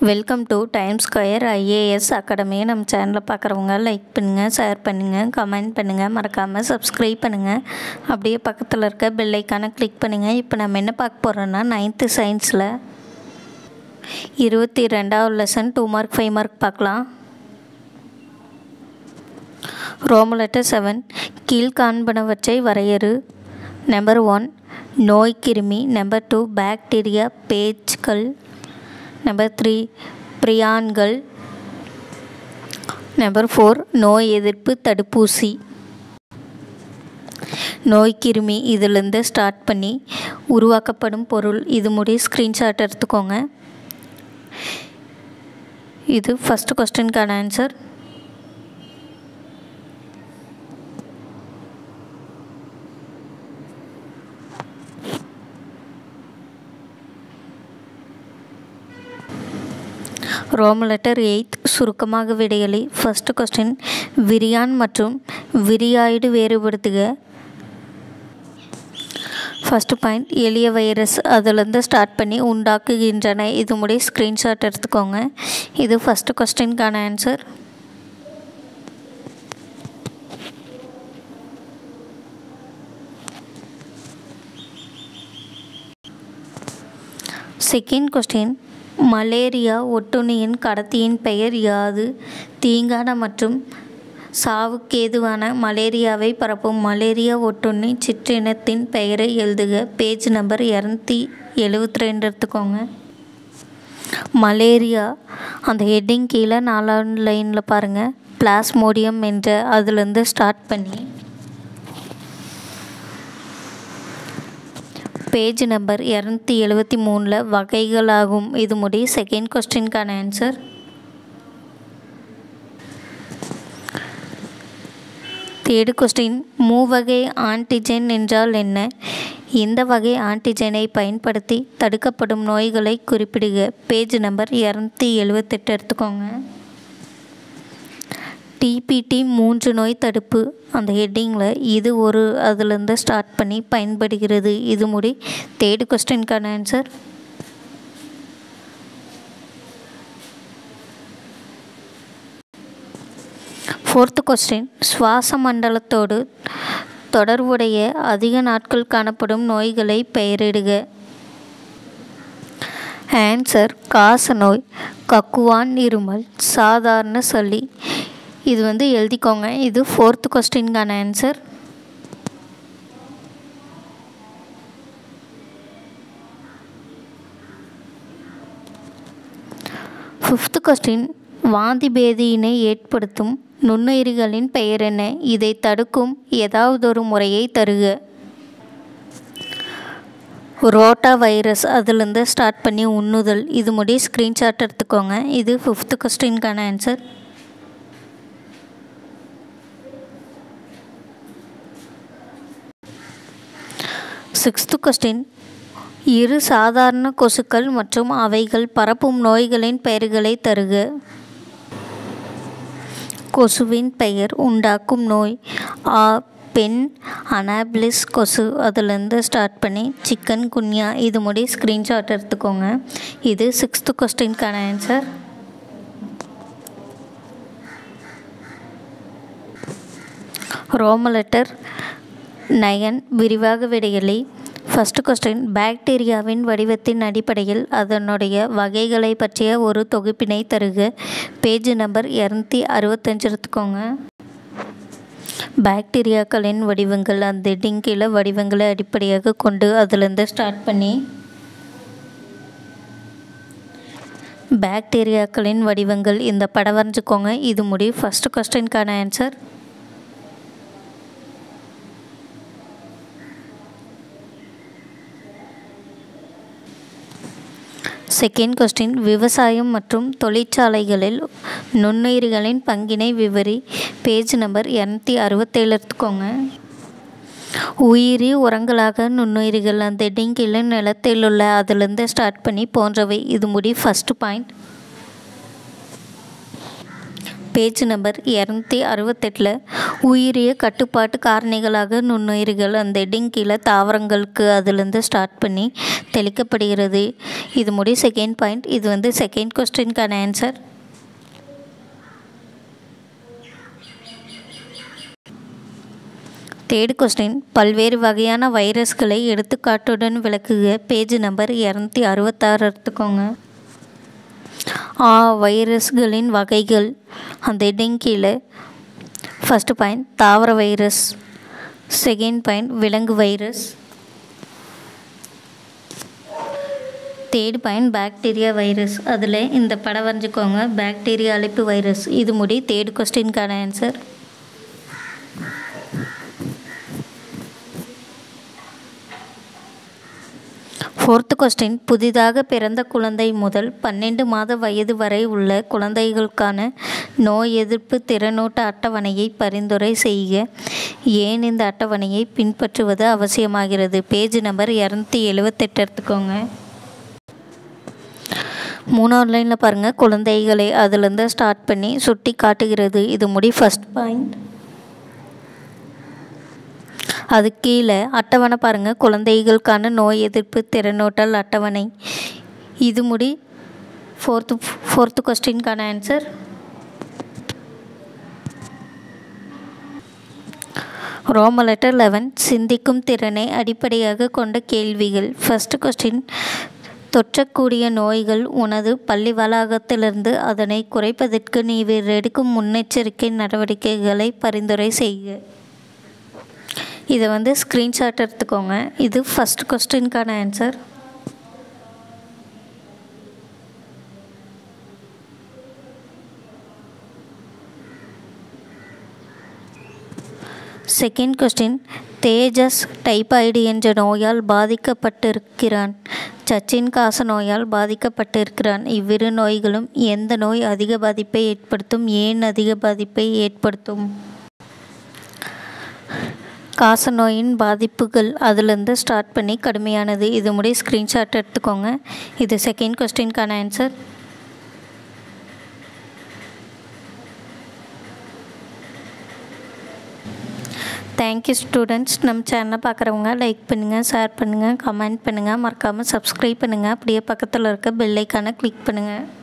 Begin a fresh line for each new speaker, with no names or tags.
welcome to Time Square IAS academy நம்ம சேனலை பார்க்குறவங்க லைக் பண்ணுங்கள் ஷேர் பண்ணுங்கள் கமெண்ட் பண்ணுங்கள் மறக்காமல் சப்ஸ்கிரைப் பண்ணுங்கள் அப்படியே பக்கத்தில் இருக்க பெல் ஐக்கானை கிளிக் பண்ணுங்கள் இப்போ நம்ம என்ன பார்க்க போகிறோன்னா நைன்த்து சயின்ஸில் இருபத்தி ரெண்டாவது lesson two mark five mark பார்க்கலாம் ரோம லெட்டர் செவன் கீழ்காண்பனவற்றை வரையறு நம்பர் ஒன் நோய் கிருமி நம்பர் டூ பாக்டீரியா பேச்சுக்கள் நம்பர் த்ரீ பிரியான்கள் நம்பர் ஃபோர் நோய் எதிர்ப்பு தடுப்பூசி நோய் கிருமி இதிலேருந்து ஸ்டார்ட் பண்ணி உருவாக்கப்படும் பொருள் இது முடி ஸ்க்ரீன்ஷாட் எடுத்துக்கோங்க இது ஃபஸ்ட்டு கொஸ்டினுக்கான ஆன்சர் ரோம் லெட்டர் எயித் சுருக்கமாக விடையளி ஃபஸ்ட்டு கொஸ்டின் விரியான் மற்றும் விரியாய்டு வேறுபடுத்துக ஃபஸ்ட்டு பாயிண்ட் எளிய வைரஸ் அதிலேருந்து ஸ்டார்ட் பண்ணி உண்டாக்குகின்றன இது முடி ஸ்க்ரீன்ஷாட் எடுத்துக்கோங்க இது ஃபஸ்ட்டு கொஸ்டினுக்கான ஆன்சர் செகண்ட் கொஸ்டின் மலேரியா ஒட்டுண்ணியின் கடத்தியின் பெயர் யாது தீங்கான மற்றும் சாவுக்கேதுவான மலேரியாவை பரப்பும் மலேரியா ஒட்டுண்ணி சிற்றினத்தின் பெயரை எழுதுக பேஜ் நம்பர் இரநூத்தி எழுபத்தி ரெண்டு எடுத்துக்கோங்க மலேரியா அந்த ஹெட்டிங் கீழே நாலாவது லைனில் பாருங்கள் பிளாஸ்மோடியம் என்ற அதுலேருந்து ஸ்டார்ட் பண்ணி பேஜ் நம்பர் இரநூத்தி எழுபத்தி மூணில் வகைகளாகும் இது முடி செகண்ட் கொஸ்டினுக்கான ஆன்சர் தேர்டு கொஸ்டின் மூவகை ஆன்டிஜென் என்றால் என்ன இந்த வகை ஆன்டிஜெனை பயன்படுத்தி தடுக்கப்படும் நோய்களை குறிப்பிடுக பேஜ் நம்பர் இரநூத்தி எழுபத்தெட்டு எடுத்துக்கோங்க டிபிடி மூன்று நோய் தடுப்பு அந்த ஹெட்டிங்கில் இது ஒரு அதுலேருந்து ஸ்டார்ட் பண்ணி பயன்படுகிறது இது முடி தேர்டு கொஸ்டினுக்கான ஆன்சர் ஃபோர்த்து கொஸ்டின் சுவாச மண்டலத்தோடு தொடர்புடைய அதிக நாட்கள் காணப்படும் நோய்களை பெயரிடுக ஆன்சர் காச நோய் கக்குவான் இருமல் சாதாரண சளி இது வந்து எழுதிக்கோங்க இது ஃபோர்த்து கொஸ்டினுக்கான ஆன்சர் ஃபிஃப்த்து கொஸ்டின் வாந்தி பேதியினை ஏற்படுத்தும் நுண்ணுயிரிகளின் பெயர் என்ன இதை தடுக்கும் ஏதாவதொரு முறையை தருக ரோட்டா வைரஸ் அதுலேருந்து ஸ்டார்ட் பண்ணி உண்ணுதல் இது முடி ஸ்க்ரீன்ஷாட் எடுத்துக்கோங்க இது ஃபிஃப்த்து கொஸ்டினுக்கான ஆன்சர் சிக்ஸ்த்து கொஸ்டின் இரு சாதாரண கொசுக்கள் மற்றும் அவைகள் பரப்பும் நோய்களின் பெயர்களை தருக கொசுவின் பெயர் உண்டாக்கும் நோய் ஆ பெண் அனாபிலிஸ் கொசு அதுலேருந்து ஸ்டார்ட் பண்ணி சிக்கன் குன்யா இது முடி ஸ்க்ரீன்ஷாட் எடுத்துக்கோங்க இது சிக்ஸ்த்து கொஸ்டினுக்கான ஆன்சர் ரோம லெட்டர் நயன் விரிவாக விடையலை ஃபஸ்ட்டு கொஸ்டின் பாக்டீரியாவின் வடிவத்தின் அடிப்படையில் அதனுடைய வகைகளை பற்றிய ஒரு தொகுப்பினை தருக பேஜ் நம்பர் இரநூத்தி அறுபத்தஞ்சு எடுத்துக்கோங்க பாக்டீரியாக்களின் வடிவங்கள் அந்த டிங்கில வடிவங்களை அடிப்படையாக கொண்டு அதுலேருந்து ஸ்டார்ட் பண்ணி பாக்டீரியாக்களின் வடிவங்கள் இந்த படம் வரைஞ்சிக்கோங்க இது முடி ஃபஸ்ட்டு கொஸ்டினுக்கான ஆன்சர் செகண்ட் கொஸ்டின் விவசாயம் மற்றும் தொழிற்சாலைகளில் நுண்ணுயிரிகளின் பங்கினை விவரி பேஜ் நம்பர் இரநூத்தி அறுபத்தேழு எடுத்துக்கோங்க உயிரி உரங்களாக நுண்ணுயிரிகள் அந்த டிங்கில நிலத்தில் உள்ள அதுலேருந்து ஸ்டார்ட் பண்ணி போன்றவை இது முடி ஃபஸ்ட்டு பாயிண்ட் பேஜ் நம்பர் இரநூத்தி அறுபத்தெட்டில் உயிரிய கட்டுப்பாட்டு காரணிகளாக நுண்ணுயிர்கள் அந்த ஹெட்டிங் கீழே தாவரங்களுக்கு அதுலேருந்து ஸ்டார்ட் பண்ணி தெளிக்கப்படுகிறது இது முடி செகண்ட் பாயிண்ட் இது வந்து செகண்ட் கொஸ்டினுக்கான ஆன்சர் தேர்டு கொஸ்டின் பல்வேறு வகையான வைரஸ்களை எடுத்துக்காட்டுடன் விளக்குக பேஜ் நம்பர் இரநூத்தி அறுபத்தாறு எடுத்துக்கோங்க ஆ வைரஸ்களின் வகைகள் அந்த ஹெட்டிங் கீழே ஃபஸ்ட்டு பாயிண்ட் தாவர வைரஸ் செகண்ட் பாயிண்ட் விலங்கு virus third point bacteria virus அதில் இந்த படம் வரைஞ்சிக்கோங்க பாக்டீரியா அழைப்பு வைரஸ் இது முடி தேர்ட் கொஸ்டினுக்கான ஆன்சர் ஃபோர்த்து கொஸ்டின் புதிதாக பிறந்த குழந்தை முதல் பன்னெண்டு மாத வயது வரை உள்ள குழந்தைகளுக்கான நோய் எதிர்ப்பு திறனூட்ட அட்டவணையை பரிந்துரை செய்க ஏன் இந்த அட்டவணையை பின்பற்றுவது அவசியமாகிறது பேஜ் நம்பர் இரநூத்தி எழுவத்தெட்டு எடுத்துக்கோங்க மூணாவது லைனில் பாருங்கள் குழந்தைகளை அதுலேருந்து ஸ்டார்ட் பண்ணி சுட்டி காட்டுகிறது இது முடி ஃபஸ்ட் பாயிண்ட் அது கீழே அட்டவணை பாருங்கள் குழந்தைகளுக்கான நோய் எதிர்ப்பு திறனூட்டல் அட்டவணை இது முடி ஃபோர்த்து ஃபோர்த்து கொஸ்டினுக்கான ஆன்சர் ரோம லெட்டர் லெவன் சிந்திக்கும் திறனை அடிப்படையாக கொண்ட கேள்விகள் ஃபஸ்ட்டு கொஸ்டின் தொற்றக்கூடிய நோய்கள் உனது பள்ளி வளாகத்திலிருந்து அதனை குறைப்பதற்கு நீ எடுக்கும் முன்னெச்சரிக்கை நடவடிக்கைகளை பரிந்துரை செய்க இதை வந்து ஸ்க்ரீன்ஷாட் எடுத்துக்கோங்க இது ஃபஸ்ட் கொஸ்டினுக்கான answer second question Tejas typhoid என்ற நோயால் பாதிக்கப்பட்டிருக்கிறான் சச்சின் காச நோயால் பாதிக்கப்பட்டிருக்கிறான் இவ்விரு நோய்களும் எந்த நோய் அதிக பாதிப்பை ஏற்படுத்தும் ஏன் அதிக பாதிப்பை ஏற்படுத்தும் காச நோயின் பாதிப்புகள் அதுலேருந்து ஸ்டார்ட் பண்ணி கடுமையானது இது முடி ஸ்க்ரீன்ஷாட் எடுத்துக்கோங்க இது செகண்ட் கொஸ்டினுக்கான ஆன்சர் தேங்க்யூ ஸ்டூடெண்ட்ஸ் நம்ம சேனலை பார்க்குறவங்க லைக் பண்ணுங்கள் ஷேர் பண்ணுங்கள் கமெண்ட் பண்ணுங்கள் மறக்காமல் சப்ஸ்கிரைப் பண்ணுங்கள் அப்படியே பக்கத்தில் இருக்க பெல் ஐக்கானை கிளிக் பண்ணுங்கள்